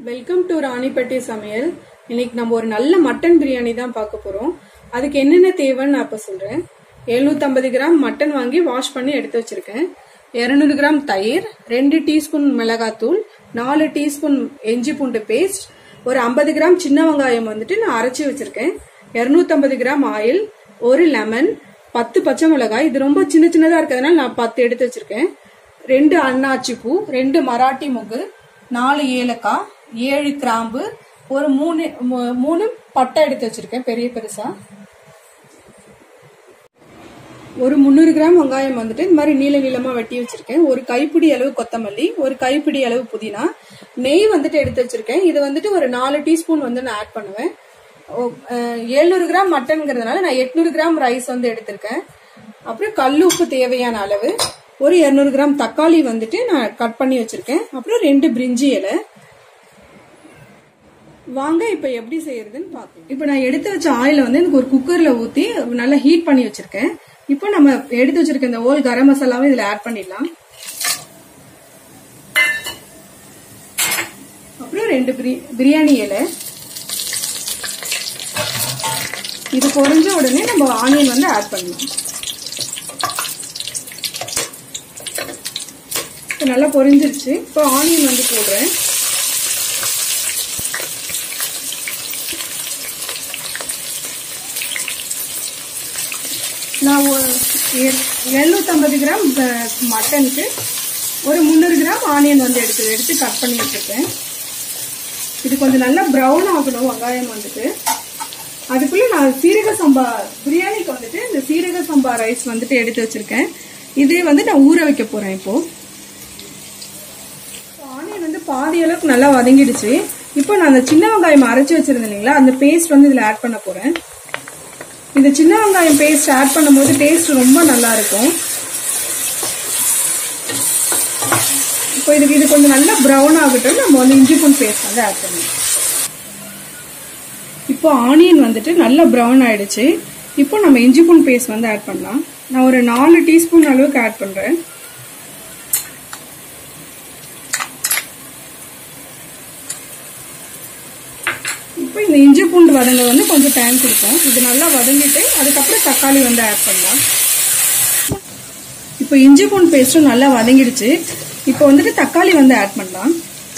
welcome to Ranipatti சமையல் இன்னைக்கு நம்ம ஒரு நல்ல மட்டன் பிரியாணி தான் பார்க்க போறோம் அதுக்கு என்னென்ன தேவைன்னு நான் இப்ப சொல்றேன் 750 கிராம் மட்டன் வாங்கி வாஷ் பண்ணி எடுத்து வச்சிருக்கேன் 200 கிராம் தயிர் ரெண்டு டீஸ்பூன் மிளகாத்தூள் நாலு டீஸ்பூன் இஞ்சி பூண்டு பேஸ்ட் ஒரு 50 கிராம் சின்ன வெங்காயம் வந்துட்டு நான் அரைச்சி வச்சிருக்கேன் 250 கிராம் ஆயில் ஒரு லெமன் பத்து பச்சை மிளகாய் இது ரொம்ப சின்ன சின்னதா இருக்கிறதுனால நான் பத்து எடுத்து வச்சிருக்கேன் ரெண்டு அன்னாச்சி பூ ரெண்டு மராட்டி முகு நாலு ஏலக்காய் ஏழு கிராம்பு ஒரு மூணு மூ- மூணு பட்டை எடுத்து வச்சிருக்கேன் பெரிய பெருசா ஒரு முந்நூறு கிராம் வெங்காயம் வந்துட்டு இந்த மாதிரி நீள நீளமா வெட்டி வச்சிருக்கேன் ஒரு கைப்பிடி அளவு கொத்தமல்லி ஒரு கைப்பிடி அளவு புதினா நெய் வந்துட்டு எடுத்து வச்சிருக்கேன் இது வந்துட்டு ஒரு நாலு டீஸ்பூன் வந்து நான் ஆட் பண்ணுவேன் எழுநூறு கிராம் மட்டன்ங்கிறதுனால நான் எட்நூறு கிராம் ரைஸ் வந்து எடுத்திருக்கேன் அப்புறம் கல் உப்பு தேவையான அளவு ஒரு 200 கிராம் தக்காளி வந்துட்டு நான் கட் பண்ணி வச்சிருக்கேன் அப்புறம் ரெண்டு பிரிஞ்சி இலை வாங்க இப்ப எப்படி செய்யறதுன்னு பார்க்கலாம் இப்ப நான் எடுத்து வச்ச ஆயில வந்து எனக்கு ஒரு குக்கர்ல ஊத்தி நல்லா ஹீட் பண்ணி வச்சிருக்கேன் இப்போ நம்ம எடுத்து வச்சிருக்க இந்த ஓல் கரம் மசாலாவை இதுல ஆட் பண்ணிடலாம் அப்புறம் ரெண்டு பிரி- பிரியாணி இலை இது பொரிஞ்ச உடனே நம்ம ஆனியன் வந்து ஆட் பண்ணலாம் இப்போ நல்லா பொரிஞ்சிருச்சு இப்போ ஆனியன் வந்து போடுறேன் நான் எழுநூத்தம்பது கிராம் ப- மட்டனுக்கு ஒரு முந்நூறு கிராம் ஆனியன் வந்து எடுத்து எடுத்து கட் பண்ணி வச்சிருக்கேன் இது கொஞ்சம் நல்லா ப்ரௌன் ஆகணும் வெங்காயம் வந்துட்டு அதுக்குள்ள நான் சீரக சம்பா பிரியாணிக்கு வந்துட்டு இந்த சீரக சம்பா ரைஸ் வந்துட்டு எடுத்து வச்சிருக்கேன் இதே வந்து நான் ஊற வைக்க போறேன் இப்போ ஆனியன் வந்து பாதி அளவுக்கு நல்லா வதங்கிடுச்சு இப்போ நான் அந்த சின்ன வெங்காயம் அரைச்சு வச்சிருந்தேன் இல்லைங்களா அந்த பேஸ்ட் வந்து இதுல ஆட் பண்ண போறேன் இந்த சின்ன வெங்காயம் பேஸ்ட் ஆட் பண்ணும்போது டேஸ்ட் ரொம்ப நல்லா இருக்கும் இப்போ இதுக்கு இது கொஞ்சம் நல்லா ப்ரௌன் ஆகட்டும் நம்ம வந்து இஞ்சி பூண்டு பேஸ்ட் வந்து ஆட் பண்ணுவோம் இப்போ ஆனியன் வந்துட்டு நல்லா ப்ரௌன் ஆயிடுச்சு இப்போ நம்ம இஞ்சி பூண்டு பேஸ்ட் வந்து ஆட் பண்ணலாம் நான் ஒரு நாலு டீஸ்பூன் அளவுக்கு ஆட் பண்றேன் இப்போ இந்த இஞ்சி பூண்டு வதங்க வந்து கொஞ்சம் டைம் கொடுக்கும் இது நல்லா வதங்கிட்டு அதுக்கப்புறம் தக்காளி வந்து ஆட் பண்ணலாம் இப்போ இஞ்சி பூண்டு பேஸ்ட்டும் நல்லா வதங்கிடுச்சு இப்போ வந்துட்டு தக்காளி வந்து ஆட் பண்ணலாம்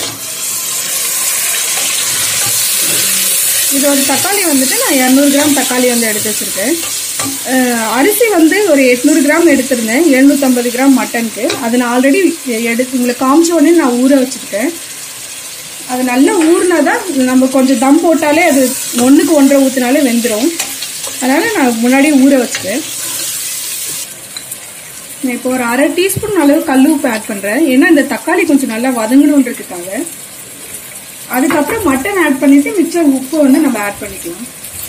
இது ஒரு தக்காளி வந்துட்டு நான் இரநூறு கிராம் தக்காளி வந்து எடுத்து வச்சிருக்கேன் அஹ் அரிசி வந்து ஒரு எட்நூறு கிராம் எடுத்திருந்தேன் எழுநூத்தம்பது கிராம் மட்டனுக்கு அது நான் ஆல்ரெடி எடுத்து உங்களுக்கு காமிச்ச உடனே நான் ஊற வச்சிருக்கேன் அது நல்லா ஊறினாதான் நம்ம கொஞ்சம் தம் போட்டாலே அது ஒன்றுக்கு ஒன்றரை ஊற்றினாலே வெந்துடும் அதனால நான் முன்னாடியே ஊற வச்சுட்டேன் நான் இப்போ ஒரு அரை டீஸ்பூன் அளவு கல் உப்பு ஆட் பண்ணுறேன் ஏன்னா இந்த தக்காளி கொஞ்சம் நல்லா வதங்கணுன்றதுக்காக அதுக்கப்புறம் மட்டன் ஆட் பண்ணிட்டு மிச்ச உப்பு வந்து நம்ம ஆட் பண்ணிக்கலாம்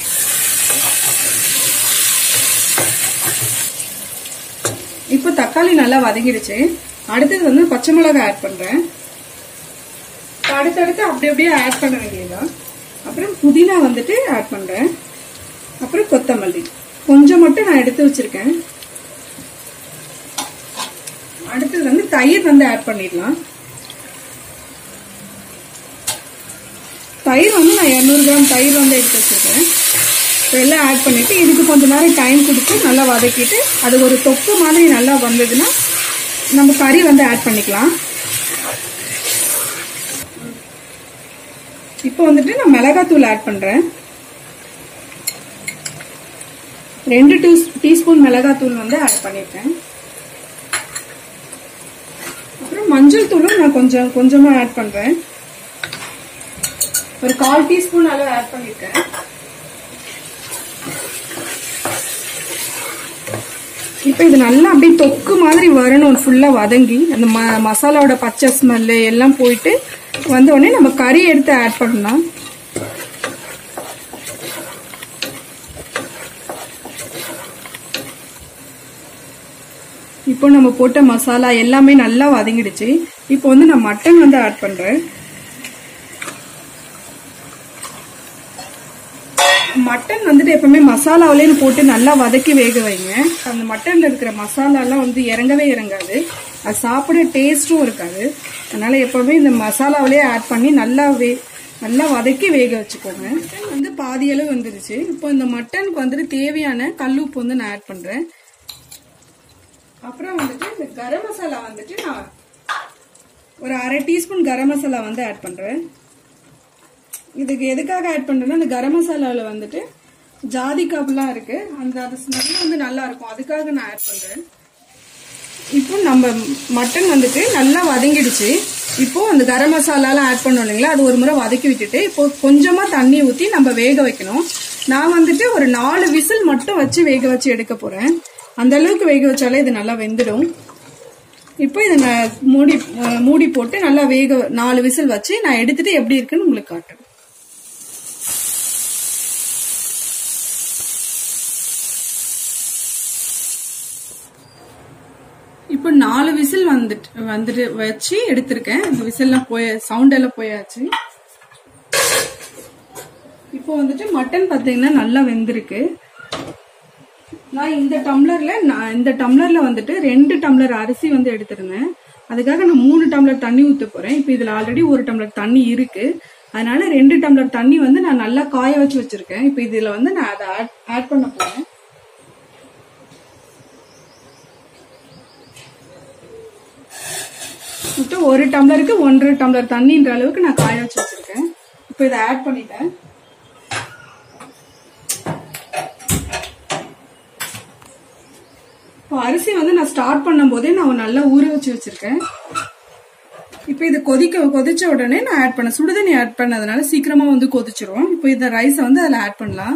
இப்போ தக்காளி நல்லா வதங்கிடுச்சு அடுத்தது வந்து பச்சை மிளகாய் ஆட் பண்றேன் அடுத்தடுத்து அப்படி அப்படியே ஆட் பண்ண வேண்டியதுதான் அப்புறம் புதினா வந்துட்டு ஆட் பண்றேன் அப்புறம் கொத்தமல்லி கொஞ்சம் மட்டும் நான் எடுத்து வச்சிருக்கேன் அடுத்தது வந்து தயிர் வந்து ஆட் பண்ணிடலாம் தயிர் வந்து நான் இரநூறு கிராம் தயிர் வந்து எடுத்து வச்சிருக்கேன் இப்போ எல்லாம் ஆட் பண்ணிட்டு இதுக்கு கொஞ்ச நேரம் டைம் கொடுத்து நல்லா வதக்கிட்டு அது ஒரு தொக்கு மாதிரி நல்லா வந்ததுன்னா நம்ம கறி வந்து ஆட் பண்ணிக்கலாம் இப்போ வந்துட்டு நான் மிளகாத்தூள் ஆட் பண்றேன் ரெண்டு டூ டீஸ்பூன் மிளகாத்தூள் வந்து ஆட் பண்ணிருக்கேன் அப்புறம் மஞ்சள் தூளும் நான் கொஞ்சம் கொஞ்சமா ஆட் பண்றேன் ஒரு கால் டீஸ்பூன் அளவு ஆட் பண்ணிருக்கேன் இப்போ இது நல்லா அப்படியே தொக்கு மாதிரி வரணும் ஃபுல்லா வதங்கி அந்த ம மசாலாவோட பச்சை ஸ்மெல்லு எல்லாம் போயிட்டு வந்த உடனே நம்ம கறி எடுத்து ஆட் பண்ணலாம் இப்போ நம்ம போட்ட மசாலா எல்லாமே நல்லா வதங்கிடுச்சு இப்போ வந்து நான் மட்டன் வந்து ஆட் பண்றேன் மட்டன் வந்துட்டு எப்பவுமே மசாலாவிலேயே போட்டு நல்லா வதக்கி வேக வைங்க அந்த மட்டன்ல இருக்கிற மசாலா எல்லாம் வந்து இறங்கவே இறங்காது அது சாப்பிட டேஸ்ட்டும் இருக்காது அதனால எப்பவுமே இந்த மசாலாவிலே ஆட் பண்ணி நல்லா வே நல்லா வதக்கி வேக வச்சுக்கோங்க மட்டன் வந்து பாதி அளவு வந்துருச்சு இப்போ இந்த மட்டனுக்கு வந்துட்டு தேவையான கல்லுப்பு வந்து நான் ஆட் பண்றேன் அப்புறம் வந்துட்டு இந்த கரம் மசாலா வந்துட்டு நான் ஒரு அரை டீஸ்பூன் கரம் மசாலா வந்து ஆட் பண்றேன் இதுக்கு எதுக்காக ஆட் பண்றேன்னா இந்த கரம் மசாலாவில் வந்துட்டு ஜாதிக்காப்புலாம் இருக்கு அந்த அது ஸ்மெல் வந்து நல்லா இருக்கும் அதுக்காக நான் ஆட் பண்றேன் இப்போ நம்ம மட்டன் வந்துட்டு நல்லா வதங்கிடுச்சு இப்போ அந்த கரம் மசாலாலாம் ஆட் பண்ணோம் இல்லைங்களா அது ஒரு முறை வதக்கி விட்டுட்டு இப்போ கொஞ்சமா தண்ணி ஊற்றி நம்ம வேக வைக்கணும் நான் வந்துட்டு ஒரு நாலு விசில் மட்டும் வச்சு வேக வச்சு எடுக்க போறேன் அந்த அளவுக்கு வேக வச்சாலே இது நல்லா வெந்துடும் இப்போ இதை நான் மூடி அஹ் மூடி போட்டு நல்லா வேக நாலு விசில் வச்சு நான் எடுத்துட்டு எப்படி இருக்குன்னு உங்களுக்கு காட்டுறேன் இப்போ நாலு விசில் வந்துட்டு வந்துட்டு வச்சு எடுத்திருக்கேன் இந்த விசில்லாம் போய சவுண்ட் எல்லாம் போயாச்சு இப்போ வந்துட்டு மட்டன் பார்த்தீங்கன்னா நல்லா வெந்திருக்கு நான் இந்த டம்ளர்ல நான் இந்த டம்ளர்ல வந்துட்டு ரெண்டு டம்ளர் அரிசி வந்து எடுத்திருந்தேன் அதுக்காக நான் மூணு டம்ளர் தண்ணி ஊத்த போறேன் இப்போ இதுல ஆல்ரெடி ஒரு டம்ளர் தண்ணி இருக்கு அதனால ரெண்டு டம்ளர் தண்ணி வந்து நான் நல்லா காய வச்சு வச்சிருக்கேன் இப்போ இதுல வந்து நான் அதை ஆட் பண்ண போறேன் மொத்தம் ஒரு டம்ளருக்கு ஒன்றரை டம்ளர் தண்ணின்ற அளவுக்கு நான் காய வச்சு வச்சிருக்கேன் இப்போ இதை ஆட் பண்ணிட்டேன் இப்போ அரிசி வந்து நான் ஸ்டார்ட் பண்ணும் போதே நான் நல்லா ஊற வச்சு வச்சிருக்கேன் இப்போ இது கொதிக்க கொதிச்ச உடனே நான் ஆட் பண்ண சுடுதண்ணி ஆட் பண்ணதுனால சீக்கிரமா வந்து கொதிச்சிரும் இப்போ இந்த ரைஸை வந்து அதில் ஆட் பண்ணலாம்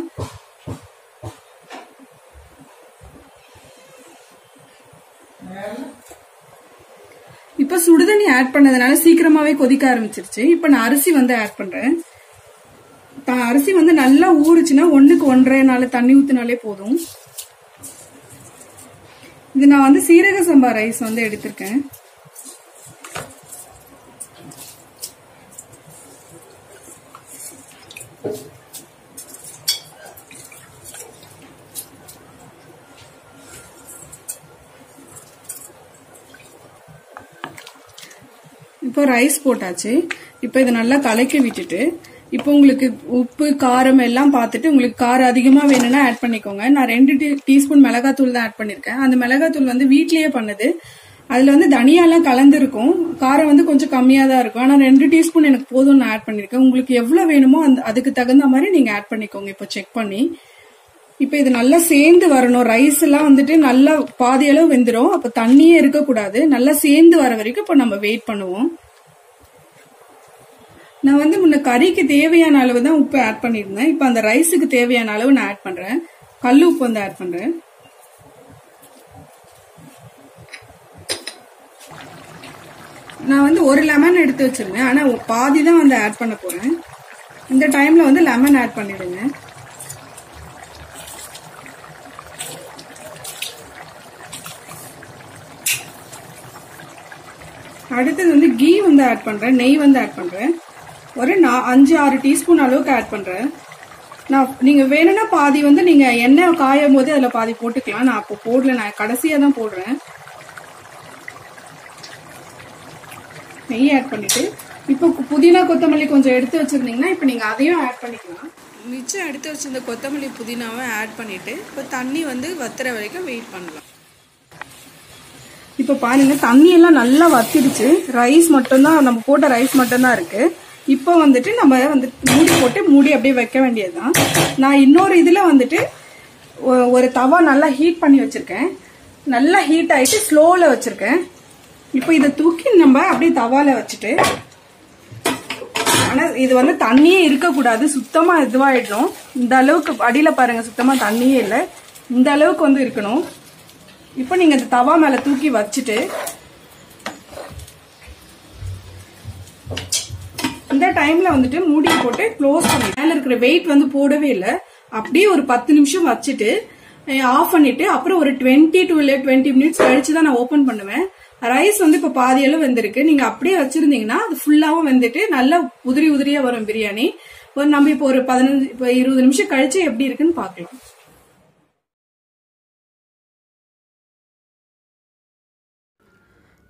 இப்போ சுடுதண்ணி ஆட் பண்ணதுனால சீக்கிரமாவே கொதிக்க ஆரம்பிச்சிருச்சு இப்போ நான் அரிசி வந்து ஆட் பண்றேன் த- அரிசி வந்து நல்லா ஊறுச்சுன்னா ஒண்ணுக்கு ஒன்றரை நாள் தண்ணி ஊத்தினாலே போதும் இது நான் வந்து சீரக சம்பா ரைஸ் வந்து எடுத்திருக்கேன் இப்போ ரைஸ் போட்டாச்சு இப்போ இதை நல்லா கலக்கி விட்டுட்டு இப்போ உங்களுக்கு உப்பு காரம் எல்லாம் பார்த்துட்டு உங்களுக்கு காரம் அதிகமாக வேணும்னா ஆட் பண்ணிக்கோங்க நான் ரெண்டு டீ- டீஸ்பூன் மிளகாத்தூள் தான் ஆட் பண்ணியிருக்கேன் அந்த மிளகாத்தூள் வந்து வீட்லயே பண்ணது அதில் வந்து தனியாலாம் கலந்துருக்கும் காரம் வந்து கொஞ்சம் கம்மியாக தான் இருக்கும் ஆனால் ரெண்டு டீஸ்பூன் எனக்கு போதும் நான் ஆட் பண்ணியிருக்கேன் உங்களுக்கு எவ்வளோ வேணுமோ அந்த அதுக்கு தகுந்த மாதிரி நீங்கள் ஆட் பண்ணிக்கோங்க இப்போ செக் பண்ணி இப்போ இது நல்லா சேர்ந்து வரணும் ரைஸ் எல்லாம் வந்துட்டு நல்லா பாதி அளவு வெந்துடும் அப்ப தண்ணியே இருக்கக்கூடாது நல்லா சேர்ந்து வர வரைக்கும் இப்போ நம்ம வெயிட் பண்ணுவோம் நான் வந்து முன்ன கறிக்கு தேவையான அளவு தான் உப்பு ஆட் பண்ணியிருந்தேன் இப்போ அந்த ரைஸுக்கு தேவையான அளவு நான் ஆட் பண்றேன் கல் உப்பு வந்து ஆட் பண்றேன் நான் வந்து ஒரு லெமன் எடுத்து வச்சிருந்தேன் ஆனா பாதி தான் வந்து ஆட் பண்ண போறேன் இந்த டைம்ல வந்து லெமன் ஆட் பண்ணிடுங்க அடுத்தது வந்து கீ வந்து ஆட் பண்றேன் நெய் வந்து ஆட் பண்றேன் ஒரு நா- அஞ்சு ஆறு டீஸ்பூன் அளவுக்கு ஆட் பண்றேன் நான் நீங்க வேணும்னா பாதி வந்து நீங்க எண்ணெய் காயும் போது அதுல பாதி போட்டுக்கலாம் நான் அப்போ போடல நான் கடைசியா தான் போடுறேன் நெய் ஆட் பண்ணிட்டு இப்போ கு- புதினா கொத்தமல்லி கொஞ்சம் எடுத்து வச்சிருந்தீங்கன்னா இப்போ நீங்க அதையும் ஆட் பண்ணிக்கலாம் மிச்சம் எடுத்து வச்சிருந்த கொத்தமல்லி புதினாவை ஆட் பண்ணிட்டு இப்போ தண்ணி வந்து வத்துற வரைக்கும் வெயிட் பண்ணலாம் இப்போ பாருங்க தண்ணி எல்லாம் நல்லா வத்திடுச்சு ரைஸ் மட்டும்தான் நம்ம போட்ட ரைஸ் மட்டும்தான் இருக்கு இப்போ வந்துட்டு நம்ம வந்து மூடி போட்டு மூடி அப்படியே வைக்க வேண்டியதுதான் நான் இன்னொரு இதுல வந்துட்டு ஒ- ஒரு தவா நல்லா ஹீட் பண்ணி வச்சிருக்கேன் நல்லா ஹீட் ஆயிட்டு ஸ்லோல வச்சிருக்கேன் இப்போ இதை தூக்கி நம்ம அப்படியே தவால வச்சுட்டு ஆனா இது வந்து தண்ணியே இருக்கக்கூடாது சுத்தமா இதுவாயிடும் இந்த அளவுக்கு அடியில பாருங்க சுத்தமா தண்ணியே இல்லை இந்த அளவுக்கு வந்து இருக்கணும் இப்போ நீங்க இந்த தவா மேல தூக்கி வச்சுட்டு இந்த டைம்ல வந்துட்டு மூடி போட்டு க்ளோஸ் பண்ணி மேல இருக்கிற வெயிட் வந்து போடவே இல்லை அப்படியே ஒரு பத்து நிமிஷம் வச்சுட்டு ஆஃப் பண்ணிட்டு அப்புறம் ஒரு டுவெண்ட்டி டு இல்லை டுவெண்ட்டி மினிட்ஸ் கழிச்சு தான் நான் ஓபன் பண்ணுவேன் ரைஸ் வந்து இப்ப பாதி அளவு வெந்திருக்கு நீங்க அப்படியே வச்சிருந்தீங்கன்னா அது ஃபுல்லாவும் வெந்துட்டு நல்லா உதிரி உதிரியா வரும் பிரியாணி ஒரு நம்ம இப்போ ஒரு பதினஞ்சு இப்போ இருபது நிமிஷம் கழிச்சு எப்படி இருக்குன்னு பார்க்கலாம்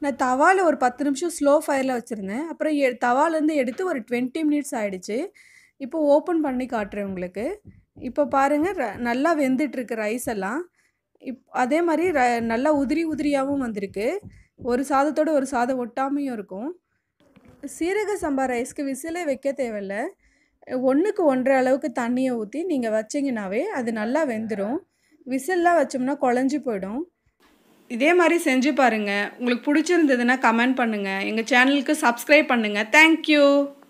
நான் தவாவில் ஒரு பத்து நிமிஷம் ஸ்லோ ஃபயரில் வச்சுருந்தேன் அப்புறம் எ தவாலேருந்து எடுத்து ஒரு டுவெண்ட்டி மினிட்ஸ் ஆகிடுச்சு இப்போ ஓப்பன் பண்ணி காட்டுறேன் உங்களுக்கு இப்போ பாருங்கள் ர நல்லா வெந்துட்டுருக்கு ரைஸ் எல்லாம் இப் அதே மாதிரி ர நல்லா உதிரி உதிரியாகவும் வந்திருக்கு ஒரு சாதத்தோடு ஒரு சாதம் ஒட்டாமையும் இருக்கும் சீரக சம்பா ரைஸ்க்கு விசிலே வைக்க தேவையில்ல ஒன்றுக்கு ஒன்றரை அளவுக்கு தண்ணியை ஊற்றி நீங்கள் வச்சிங்கனாவே அது நல்லா வெந்துடும் விசில்லாம் வச்சோம்னா குழஞ்சி போயிடும் இதே மாதிரி செஞ்சு பாருங்கள் உங்களுக்கு பிடிச்சிருந்ததுன்னா கமெண்ட் பண்ணுங்கள் எங்கள் சேனலுக்கு சப்ஸ்கிரைப் பண்ணுங்கள் தேங்க்யூ